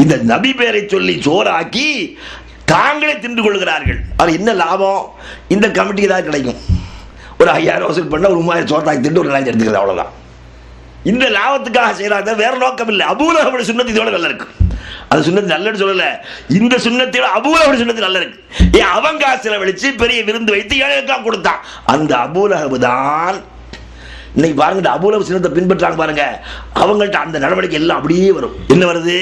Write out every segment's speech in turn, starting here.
இந்த நபி பேரை சொல்லி சோறாக்கி தாங்களே தின்று கொள்கிறார்கள் அது என்ன லாபம் இந்த கமிட்டிக்கு தான் கிடைக்கும் ஒரு ஐயாயிரம் வசூல் பண்ண ஒரு மூவாயிரம் சோத்தாக்கி திண்டு ஒரு நாளைக்கு எடுத்துக்கிறது அவ்வளவுதான் இந்த லாபத்துக்காக செய்யறாங்க வேற நோக்கம் இல்லை அபூலகபடி சுண்ணத்து இதோட நல்லா இருக்கு அது சுண்ணத்து நல்லன்னு சொல்லல இந்த சுண்ணத்தை அபூலகபடி சுண்ணத்து நல்லா இருக்கு ஏன் அவன் காசுல வலிச்சு பெரிய விருந்து வைத்து ஏழைக்காக கொடுத்தான் அந்த அபூலகபு தான் இன்னைக்கு பாருங்க இந்த அபூலக சின்னத்தை பின்பற்றாங்க பாருங்க அவங்கள்ட்ட அந்த நடவடிக்கை எல்லாம் அப்படியே வரும் என்ன வருது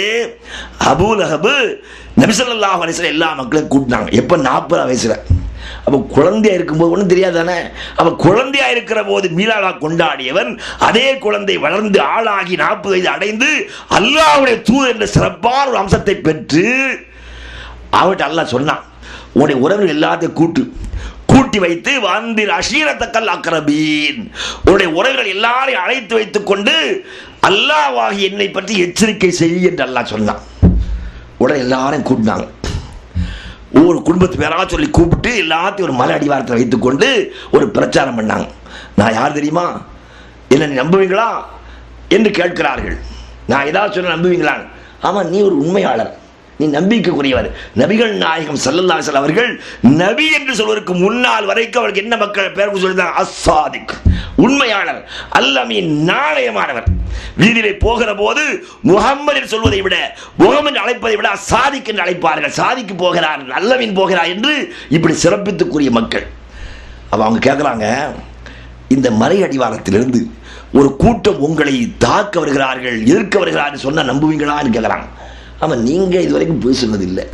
அபூலகபு நபிசல்லாஹ் வயசுல எல்லா மக்களையும் கூட்டினாங்க எப்ப நாற்பது வயசுல அப்ப குழந்தையா இருக்கும்போது ஒன்றும் தெரியாது தானே அப்ப குழந்தையா இருக்கிற போது மீளாளா கொண்டாடியவன் அதே குழந்தை வளர்ந்து ஆளாகி நாற்பது வயது அடைந்து அல்லாஹ்வுடைய தூதர் என்ற சிறப்பான ஒரு அம்சத்தை பெற்று அவன்கிட்ட அல்லாஹ் சொன்னான் உன்னுடைய உறவுகள் எல்லாத்தையும் கூட்டு கூட்டி வைத்து வந்தில் அஷீரத்தக்கல் அக்கரபீன் உன்னுடைய உறவுகள் எல்லாரையும் அழைத்து வைத்துக் கொண்டு அல்லாஹ்வாகி என்னை பற்றி எச்சரிக்கை செய் என்று அல்லாஹ் சொன்னான் உடனே எல்லாரையும் கூட்டினாங்க ஒவ்வொரு குடும்பத்து பேராக சொல்லி கூப்பிட்டு எல்லாத்தையும் ஒரு மலை அடிவாரத்தில் வைத்துக்கொண்டு ஒரு பிரச்சாரம் பண்ணாங்க நான் யார் தெரியுமா என்ன நீ நம்புவீங்களா என்று கேட்கிறார்கள் நான் ஏதாவது சொன்ன நம்புவீங்களா ஆமா நீ ஒரு உண்மையாளர் நீ நம்பிக்கைக்குரியவர் நபிகள் நாயகம் சல்லல்லாஹு அவர்கள் நபி என்று சொல்வதற்கு முன்னால் வரைக்கும் அவருக்கு என்ன மக்கள் பேர் சொல்லியிருந்தாங்க அசாதிக் உண்மையாளர் அல்லமீன் நாணயமானவர் வீதியிலே போகிற போது முகம்மது என்று சொல்வதை விட முகமது என்று அழைப்பதை விட சாதிக் என்று அழைப்பார்கள் சாதிக்கு போகிறார் அல்லமீன் போகிறார் என்று இப்படி சிறப்பித்துக்குரிய மக்கள் அப்ப அவங்க கேட்குறாங்க இந்த மலை அடிவாரத்திலிருந்து ஒரு கூட்டம் உங்களை தாக்க வருகிறார்கள் எதிர்க்க வருகிறார்கள் சொன்னா நம்புவீங்களான்னு கேட்குறாங்க ஆமாம் நீங்க இது வரைக்கும் போய் சொன்னதில்லை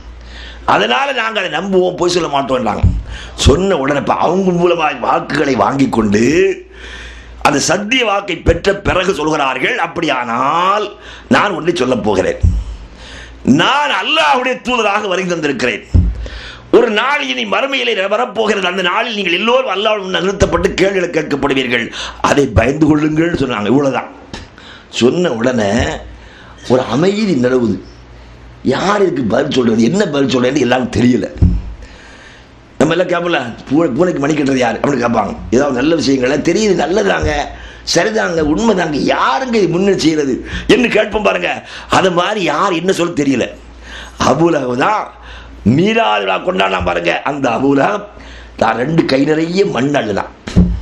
அதனால நாங்கள் அதை நம்புவோம் போய் சொல்ல மாட்டோம்ன்றாங்க சொன்ன உடனே இப்ப அவங்க மூலமாக வாக்குகளை வாங்கி கொண்டு அந்த சத்திய வாக்கை பெற்ற பிறகு சொல்கிறார்கள் அப்படியானால் நான் ஒன்றை சொல்லப் போகிறேன் நான் அல்லாஹ்வுடைய தூதராக வருகை தந்திருக்கிறேன் ஒரு நாள் இனி மறுமையிலே வரப்போகிறது அந்த நாளில் நீங்கள் எல்லோரும் அல்லாஹ் நிறுத்தப்பட்டு கேள்விகளை கேட்கப்படுவீர்கள் அதை பயந்து கொள்ளுங்கள் சொன்னாங்க இவ்வளவுதான் சொன்ன உடனே ஒரு அமைதி நிலவுது யார் இதுக்கு பதில் சொல்றது என்ன பதில் சொல்றதுன்னு எல்லாம் தெரியல நம்ம எல்லாம் கேட்பல பூ பூனைக்கு மணி கட்டுறது யார் அப்படின்னு கேட்பாங்க ஏதாவது நல்ல விஷயங்கள தெரியுது நல்லதாங்க சரிதாங்க உண்மைதாங்க யாருங்க இது முன்னெடுத்து செய்யறது என்று கேட்போம் பாருங்க அது மாதிரி யார் என்ன சொல்ல தெரியல அபுலக தான் மீராதுலா கொண்டாடலாம் பாருங்க அந்த அபுலகம் நான் ரெண்டு கை நிறைய மண் அள்ளுதான்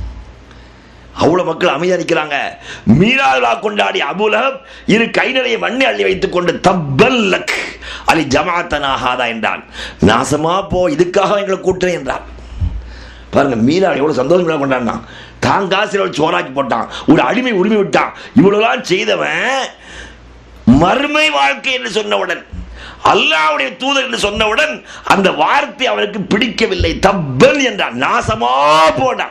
அவ்வளவு மக்கள் அமைதியா நிற்கிறாங்க மீராதுலா கொண்டாடி அபுலகம் இரு கை நிறைய மண்ணை அள்ளி வைத்துக் கொண்டு தப்பல்லக் அலி ஜமாத்தனாகாதா என்றான் நாசமா போ இதுக்காக எங்களை கூட்டுறேன் என்றான் பாருங்க மீரா எவ்வளவு சந்தோஷம் கொண்டாடினான் தான் காசில் சோறாக்கி போட்டான் ஒரு அடிமை உரிமை விட்டான் இவ்வளவுலாம் செய்தவன் மறுமை வாழ்க்கை என்று சொன்னவுடன் அல்லாவுடைய தூதர் என்று சொன்னவுடன் அந்த வார்த்தை அவனுக்கு பிடிக்கவில்லை தப்பல் என்றான் நாசமா போனான்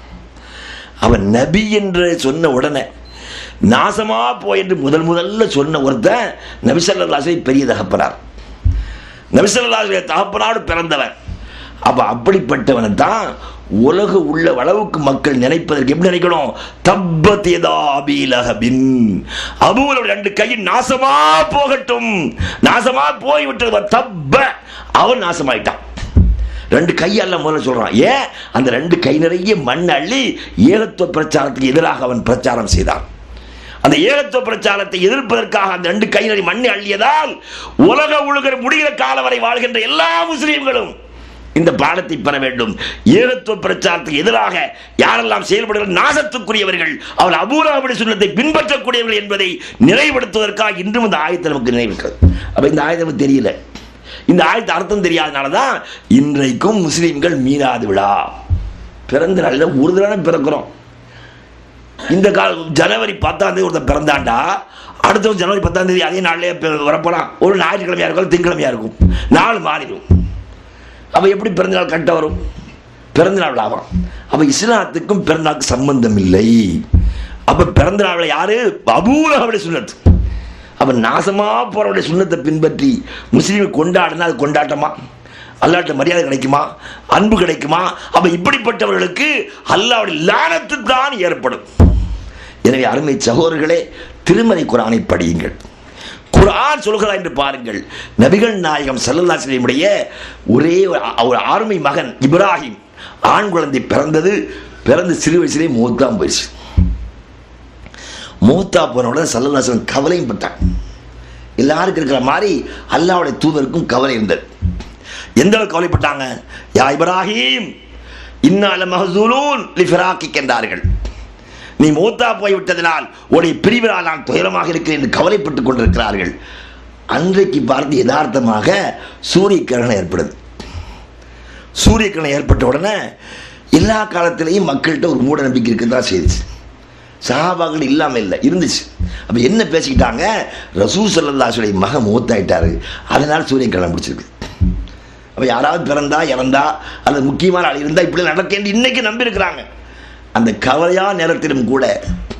அவன் நபி என்று சொன்ன உடனே நாசமா போ என்று முதல் முதல்ல சொன்ன ஒருத்தன் நபிசல்லாசை பெரிய தகப்பனார் நபிசல்லாசுடைய தகப்பனாடு பிறந்தவன் அப்ப அப்படிப்பட்டவனை தான் உலக உள்ள அளவுக்கு மக்கள் நினைப்பதற்கு எப்படி நினைக்கணும் தப்பத்தியதா அபீலகபின் அபூலோட ரெண்டு கையின் நாசமா போகட்டும் நாசமா போய் விட்டது தப்ப அவன் நாசமாயிட்டான் ரெண்டு கையல்ல முதல்ல சொல்றான் ஏன் அந்த ரெண்டு கை நிறைய மண் அள்ளி ஏகத்துவ பிரச்சாரத்துக்கு எதிராக அவன் பிரச்சாரம் செய்தான் அந்த ஏகத்துவ பிரச்சாரத்தை எதிர்ப்பதற்காக அந்த ரெண்டு கை நிறைய மண்ணை அள்ளியதால் உலக உலக முடிகிற காலம் வரை வாழ்கின்ற எல்லா முஸ்லீம்களும் இந்த பாடத்தை பெற வேண்டும் ஏகத்துவ பிரச்சாரத்துக்கு எதிராக யாரெல்லாம் செயல்படுகிற நாசத்துக்குரியவர்கள் அவர் அபூராபடி சுண்ணத்தை பின்பற்றக்கூடியவர்கள் என்பதை நிறைவுபடுத்துவதற்காக இன்றும் இந்த ஆயத்தை நமக்கு நினைவிருக்கிறது அப்ப இந்த ஆயத்தை நமக்கு தெரியல இந்த ஆயத்து அர்த்தம் தெரியாதனால தான் இன்றைக்கும் முஸ்லீம்கள் மீறாது விழா பிறந்த நாளில் ஒரு தடவை பிறக்கிறோம் இந்த கால ஜனவரி பத்தாம் தேதி ஒருத்தர் பிறந்தாண்டா அடுத்த ஜனவரி பத்தாம் தேதி அதே நாள்லயே பி- வரப்போலாம் ஒரு ஞாயிற்றுக்கிழமையா இருக்கும் திங்கக்கிழமையா இருக்கும் நாள் மாறிடும் அப்ப எப்படி பிறந்தநாள் கட்ட வரும் பிறந்தநாள் விழாவாம் அப்ப இஸ்லாத்துக்கும் பிறந்தநாளுக்கு சம்பந்தம் இல்லை அப்ப பிறந்த நாள் யாரு அபூலகவுடைய சுன்னத்து அப்ப நாசமா போறவருடைய சுண்ணத்தை பின்பற்றி முஸ்லீம் கொண்டாடினா அது கொண்டாட்டமா அல்லாட்ட மரியாதை கிடைக்குமா அன்பு கிடைக்குமா அப்ப இப்படிப்பட்டவர்களுக்கு அல்லாவுடைய லானத்து தான் ஏற்படும் எனவே அருமை சகோதரர்களே திருமறை குரானை படியுங்கள் குர்ஆன் சொல்கிறார் என்று பாருங்கள் நபிகள் நாயகம் ஸல்லல்லாஹு அலைஹி உடைய ஒரே ஒரு ஆ- ஒரு ஆர்மை மகன் இப்ராஹிம் ஆண் குழந்தை பிறந்தது பிறந்து சிறு வயசுலேயே மூத்தாம் போயிடுச்சு மூத்தா போன உடனே சல்லல்லாசன் கவலையும் பட்டான் எல்லாருக்கும் இருக்கிற மாதிரி அல்லாவுடைய தூதருக்கும் கவலை இருந்தது எந்த அளவுக்கு கவலைப்பட்டாங்க யா இப்ராஹிம் இன்னால மஹசூலூன் லிஃபிராக்கிக் என்றார்கள் நீ மூத்தா போய்விட்டதனால் உடைய பிரிவினால் நான் துயரமாக இருக்கிறேன் என்று கவலைப்பட்டுக் கொண்டிருக்கிறார்கள் அன்றைக்கு பார்த்து யதார்த்தமாக சூரிய கிரகணம் ஏற்படுது சூரிய கிரகணம் ஏற்பட்ட உடனே எல்லா காலத்திலையும் மக்கள்கிட்ட ஒரு மூட நம்பிக்கை இருக்குன்னு தான் செய்துச்சு சஹாபாக்கள் இல்லாமல் இல்லை இருந்துச்சு அப்போ என்ன பேசிக்கிட்டாங்க ரசூ சல்லாசுடைய மக மூத்தாயிட்டாரு அதனால் சூரிய கிரகணம் பிடிச்சிருக்கு அப்போ யாராவது பிறந்தா இறந்தா அல்லது முக்கியமான ஆள் இருந்தால் இப்படி நடக்கேன்னு இன்னைக்கு நம்பியிருக்கிறாங்க அந்த கவலையான நேரத்திலும் கூட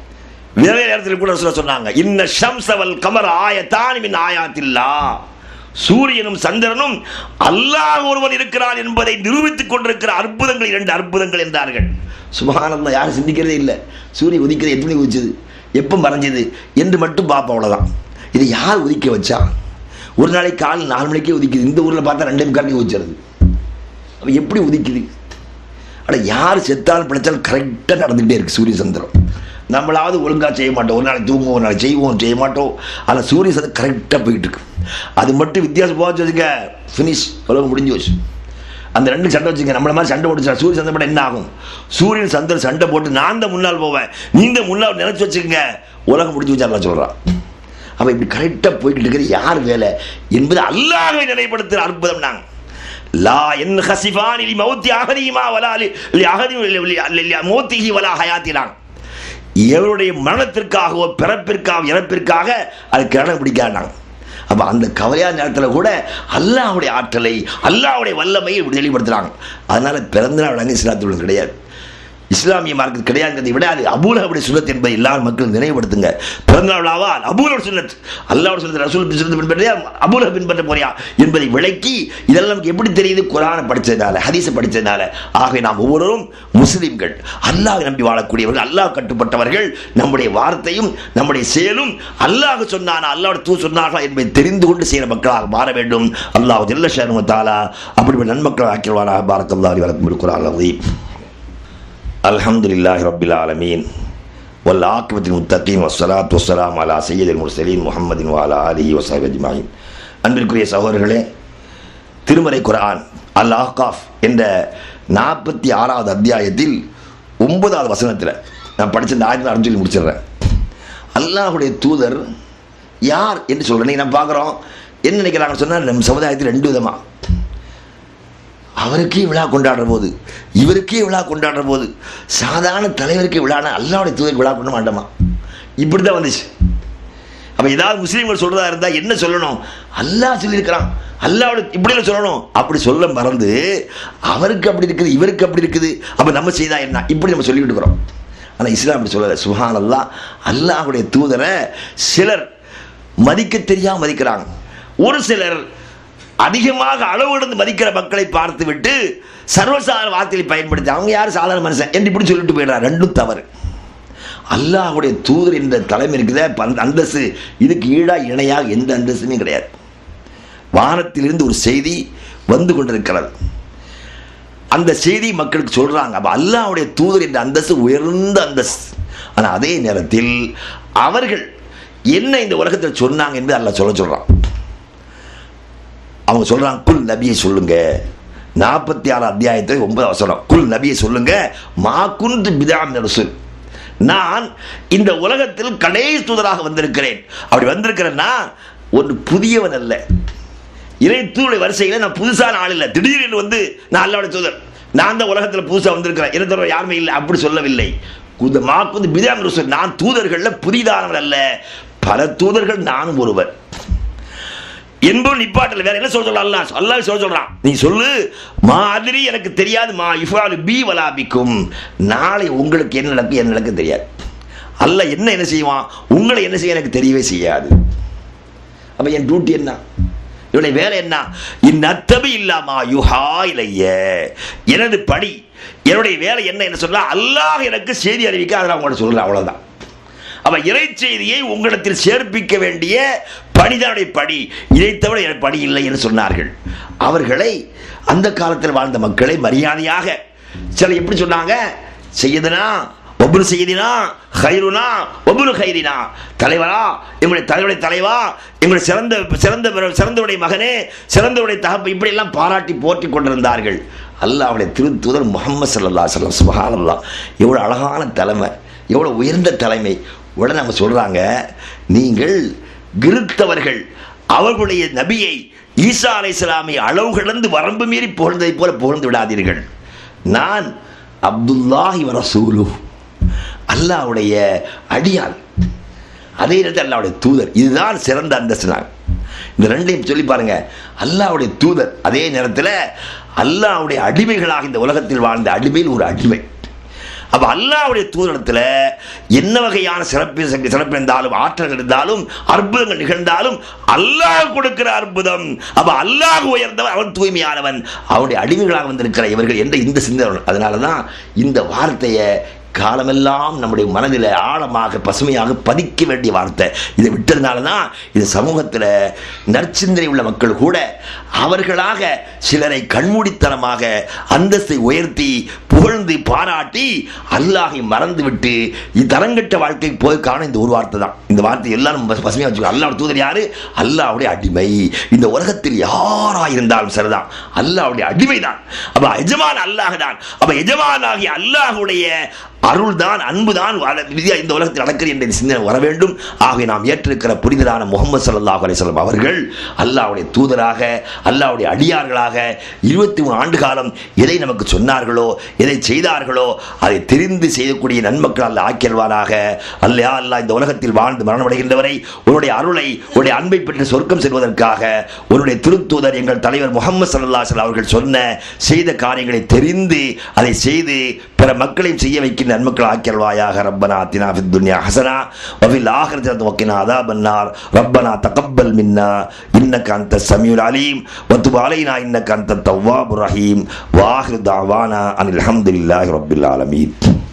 வேற நேரத்தில் கூட சொல்ல சொன்னாங்க இன்ன ஷம்சவல் கமர் ஆயத்தான் மின் ஆயாத்தில்லா சூரியனும் சந்திரனும் அல்லாஹ் ஒருவன் இருக்கிறான் என்பதை நிரூபித்துக் கொண்டிருக்கிற அற்புதங்கள் இரண்டு அற்புதங்கள் என்றார்கள் சுபகானந்தம் யாரும் சிந்திக்கிறதே இல்லை சூரியன் உதிக்கிறது எத்தனை உதிச்சது எப்போ மறைஞ்சது என்று மட்டும் பார்ப்போம் அவ்வளோதான் இதை யார் உதிக்க வச்சா ஒரு நாளைக்கு காலை நாலு மணிக்கே உதிக்குது இந்த ஊரில் பார்த்தா ரெண்டே முக்கால் உதிச்சிருது அப்போ எப்படி உதிக்குது ஆனால் யார் செத்தாலும் பிடிச்சாலும் கரெக்டாக நடந்துகிட்டே இருக்கு சூரிய சந்திரம் நம்மளாவது ஒழுங்காக செய்ய மாட்டோம் ஒரு நாளைக்கு தூங்குவோம் ஒரு நாளைக்கு செய்வோம் செய்ய மாட்டோம் ஆனால் சூரிய சந்திரம் கரெக்டாக போயிட்டு இருக்கு அது மட்டும் வித்தியாசம் போச்சு வச்சுங்க ஃபினிஷ் உலகம் முடிஞ்சு வச்சு அந்த ரெண்டு சண்டை வச்சுங்க நம்மள மாதிரி சண்டை போட்டு சூரிய சண்டை போட என்ன ஆகும் சூரியன் சந்திரன் சண்டை போட்டு நான் தான் முன்னால் போவேன் நீங்க முன்னால் நினைச்சு வச்சுக்கோங்க உலகம் முடிஞ்சு வச்சா சொல்றான் அவன் இப்படி கரெக்டாக போய்கிட்டு இருக்கிறது யார் வேலை என்பது அல்லாஹை நிலைப்படுத்துகிற அற்புதம் நாங்கள் லா என் ஹசிஃபான் இலி மௌத்தி அகதியுமா வலா லி அகதி மௌத்திஹி வலா ஹயாத்தினான் எவருடைய மரணத்திற்காகவோ பிறப்பிற்காக இறப்பிற்காக அது கிரணம் பிடிக்காண்டாங்க அப்போ அந்த கவலையான நேரத்தில் கூட அல்லாஹ்வுடைய ஆற்றலை அல்லாஹ்வுடைய வல்லமையை இப்படி வெளிப்படுத்துகிறாங்க அதனால் பிறந்தநாள் வழங்க இஸ்லாத்துடன் கிடையாது இஸ்லாமிய மார்க்கம் கிடையாதுங்கிறதை விட அது அபூலஹுடைய சுன்னத் என்பதை எல்லாரும் மக்களும் நினைவுபடுத்துங்க பிறந்தநாள் விழாவால் அபூலோட சுன்னத் அல்லாவோட சுன்னத் ரசூல் சுன்னத் பின்பற்றியா அபூலக பின்பற்ற போறியா என்பதை விளக்கி இதெல்லாம் நமக்கு எப்படி தெரியுது குரானை படித்ததுனால ஹதீஸை படித்ததுனால ஆகவே நாம் ஒவ்வொருவரும் முஸ்லிம்கள் அல்லாஹ் நம்பி வாழக்கூடியவர்கள் அல்லாஹ் கட்டுப்பட்டவர்கள் நம்முடைய வார்த்தையும் நம்முடைய செயலும் அல்லாஹ் சொன்னானா அல்லாஹ் தூ சொன்னார்களா என்பதை தெரிந்து கொண்டு செய்கிற மக்களாக மாற வேண்டும் அல்லாஹ் ஜெல்ல ஷர்ம தாலா அப்படிப்பட்ட நன்மக்கள் ஆக்கிடுவானாக பாரக்கல்லாஹி வழக்கம் இருக்கிறார் அலீம் الحمد لله رب العالمين والعاقبة للمتقين والصلاة والسلام على سيد المرسلين محمد وعلى آله وصحبه أجمعين அன்பிற்குரிய சகோதரர்களே திருமறை குரான் அல் ஆகாஃப் என்ற நாற்பத்தி ஆறாவது அத்தியாயத்தில் ஒன்பதாவது வசனத்தில் நான் படித்த இந்த ஆயிரத்தி அரைஞ்சு சொல்லி முடிச்சிடுறேன் அல்லாஹுடைய தூதர் யார் என்று சொல்கிறேன் நான் பார்க்குறோம் என்ன நினைக்கிறாங்கன்னு சொன்னால் நம்ம சமுதாயத்தில் ரெண்டு விதமாக அவருக்கே விழா கொண்டாடுற போது இவருக்கே விழா கொண்டாடுற போது சாதாரண தலைவருக்கே விழானா அல்லாவுடைய தூதருக்கு விழா கொண்ட மாட்டோமா இப்படி தான் வந்துச்சு அப்போ ஏதாவது முஸ்லீம்கள் சொல்கிறதா இருந்தால் என்ன சொல்லணும் அல்லாஹ் சொல்லியிருக்கிறான் அல்லாவோட இப்படியெல்லாம் சொல்லணும் அப்படி சொல்ல மறந்து அவருக்கு அப்படி இருக்குது இவருக்கு அப்படி இருக்குது அப்போ நம்ம செய்தா என்ன இப்படி நம்ம சொல்லிக்கிட்டு இருக்கிறோம் ஆனால் இஸ்லாம் அப்படி சொல்லலை சுஹான் அல்லா அல்லாஹுடைய தூதரை சிலர் மதிக்க தெரியாமல் மதிக்கிறாங்க ஒரு சிலர் அதிகமாக அளவிடந்து மதிக்கிற மக்களை பார்த்து விட்டு சர்வசாதாரண வார்த்தையை பயன்படுத்தி அவங்க யார் சாதாரண மனுஷன் என்று இப்படி சொல்லிட்டு போயிடுறாங்க ரெண்டும் தவறு அல்லாஹுடைய தூதர் என்ற தலைமை இருக்குதே அந்த அந்தஸ்து இதுக்கு ஈடாக இணையாக எந்த அந்தஸ்துமே கிடையாது வானத்திலிருந்து ஒரு செய்தி வந்து கொண்டிருக்கிறது அந்த செய்தி மக்களுக்கு சொல்றாங்க அப்போ அல்லாஹுடைய தூதர் என்ற அந்தஸ்து உயர்ந்த அந்தஸ்து ஆனால் அதே நேரத்தில் அவர்கள் என்ன இந்த உலகத்தில் சொன்னாங்க என்று அல்லாஹ் சொல்ல சொல்றான் அவங்க சொல்றாங்க குல் நபியை சொல்லுங்க நாற்பத்தி ஆறு அத்தியாயத்தை ஒன்பது அவசரம் குல் நபியை சொல்லுங்க மா குந்து பிதாம் ரசூல் நான் இந்த உலகத்தில் கடைசி தூதராக வந்திருக்கிறேன் அப்படி வந்திருக்கிறேன்னா ஒரு புதியவன் அல்ல இறை தூளுடைய வரிசையில் நான் புதுசான ஆள் இல்லை திடீர்னு வந்து நான் அல்லாவுடைய தூதர் நான் தான் உலகத்தில் புதுசாக வந்திருக்கிறேன் இறை தவிர யாருமே இல்லை அப்படி சொல்லவில்லை குந்த மாக்கு வந்து பிதாம் ரசூல் நான் தூதர்களில் புதிதானவன் அல்ல பல தூதர்கள் நானும் ஒருவர் என்பவன் நிப்பாட்டல வேற என்ன சொல்ல சொல்ல அல்லாஹ் அல்லாஹ் சொல்ல சொல்றான் நீ சொல்லு மாதிரி எனக்கு தெரியாது மா இஃபாலு பி வலாபிக்கும் நாளை உங்களுக்கு என்ன நடக்கும் என்ன நடக்கும் தெரியாது அல்ல என்ன என்ன செய்வான் உங்களை என்ன செய்ய எனக்கு தெரியவே செய்யாது அப்ப என் டியூட்டி என்ன இவனுடைய வேலை என்ன இந்நத்தபி இல்லாமா யுஹா இலைய எனது படி என்னுடைய வேலை என்ன என்ன சொன்னா அல்லாஹ் எனக்கு செய்தி அறிவிக்க அதை நான் உங்கள்ட்ட சொல்றேன் அவ்வளவுதான் அவ இறை செய்தியை உங்களிடத்தில் சேர்ப்பிக்க வேண்டிய பணிதனுடைய படி இதை தவிர எனக்கு பணி இல்லை என்று சொன்னார்கள் அவர்களை அந்த காலத்தில் வாழ்ந்த மக்களை மரியாதையாக சில எப்படி சொன்னாங்க செய்யதுனா ஒவ்வொரு செய்தினா ஹைருனா ஒவ்வொரு ஹைரினா தலைவரா எங்களுடைய தலைவருடைய தலைவா எங்களுடைய சிறந்த சிறந்த சிறந்தவருடைய மகனே சிறந்தவருடைய தகப்பு இப்படி எல்லாம் பாராட்டி போற்றி கொண்டிருந்தார்கள் அல்லாஹ் அவருடைய திருத்தூதர் முகமது சல்லா சொல்லம் சுபஹானல்லா எவ்வளோ அழகான தலைமை எவ்வளோ உயர்ந்த தலைமை உடனே அவங்க சொல்றாங்க நீங்கள் கிருத்தவர்கள் அவர்களுடைய நபியை ஈசா அலை இஸ்லாமை அளவு கடந்து வரம்பு மீறி புகழ்ந்ததை போல புகழ்ந்து விடாதீர்கள் நான் அப்துல்லாஹி வரசூலு அல்லாஹ்வுடைய அடியான் அதே நேரத்தில் அல்லாஹ்வுடைய தூதர் இதுதான் சிறந்த அந்தஸ்து நான் இந்த ரெண்டையும் சொல்லி பாருங்க அல்லாஹ்வுடைய தூதர் அதே நேரத்தில் அல்லாஹ்வுடைய அடிமைகளாக இந்த உலகத்தில் வாழ்ந்த அடிமையில் ஒரு அடிமை அப்ப அல்லாஹ்வுடைய தூதரத்தில் என்ன வகையான சிறப்பு சிறப்பு இருந்தாலும் ஆற்றல்கள் இருந்தாலும் அற்புதங்கள் நிகழ்ந்தாலும் அல்லாஹ் கொடுக்கிற அற்புதம் அப்ப அல்லாஹ் உயர்ந்தவன் அவன் தூய்மையானவன் அவனுடைய அடிமைகளாக வந்திருக்கிற இவர்கள் என்ற இந்த சிந்தனை அதனால தான் இந்த வார்த்தையை காலமெல்லாம் நம்முடைய மனதில் ஆழமாக பசுமையாக பதிக்க வேண்டிய வார்த்தை இதை விட்டதுனால தான் இது சமூகத்தில் நற்சிந்தனை உள்ள மக்கள் கூட அவர்களாக சிலரை கண்மூடித்தனமாக அந்தஸ்தை உயர்த்தி புகழ்ந்து பாராட்டி அல்லாஹை மறந்து விட்டு தரங்கட்ட வாழ்க்கை போய் காண இந்த ஒரு வார்த்தை தான் இந்த வார்த்தை எல்லாரும் பசு- பசுமையா வச்சுக்கோ அல்லாஹ் தூதர் யாரு அல்லாஹ்வுடைய அடிமை இந்த உலகத்தில் யாராக இருந்தாலும் சரிதான் அல்லாஹ்வுடைய அடிமை தான் அப்ப எஜமான் அல்லாஹ் தான் அப்ப எஜமானாகிய அல்லாஹ்வுடைய அருள் தான் அன்பு தான் விதியா இந்த உலகத்தில் நடக்கிறது என்ற சிந்தனை வர வேண்டும் ஆகவே நாம் ஏற்றிருக்கிற புனிதரான முகமது ஸல்லல்லாஹு அலைஹி வஸல்லம் அவர்கள் அல்லாஹ்வுடைய தூதராக அல்லாஹ்வுடைய அடியார்களாக இருபத்தி மூணு ஆண்டு காலம் எதை நமக்கு சொன்னார்களோ எதை செய்தார்களோ அதை தெரிந்து செய்யக்கூடிய நன்மக்கள் அல்ல ஆக்கியல்வாராக அல்லா அல்லாஹ் இந்த உலகத்தில் வாழ்ந்து மரணமடைகின்றவரை உன்னுடைய அருளை உன்னுடைய அன்பை பெற்று சொர்க்கம் செல்வதற்காக உன்னுடைய திருத்தூதர் எங்கள் தலைவர் முகமது ஸல்லல்லாஹு அலைஹி வஸல்லம் அவர்கள் சொன்ன செய்த காரியங்களை தெரிந்து அதை செய்து பிற மக்களையும் செய்ய வைக்கின்ற நன்மக்கள் ஆக்கியல்வாயாக ரப்பனா அத்தினா ஃபித் துன்யா ஹசனா வஃபில் ஆஹிரத்தி வக்கினா அதாபன் நார் ரப்பனா தகப்பல் மின்னா இன்னக அந்த சமீல் அலீம் வத்துப் அலைனா இன்னக அந்த தவ்வாபுர் ரஹீம் வாஹிர் தாவானா அனில் அல்ஹம்துலில்லாஹி ரப்பில் ஆலமீன்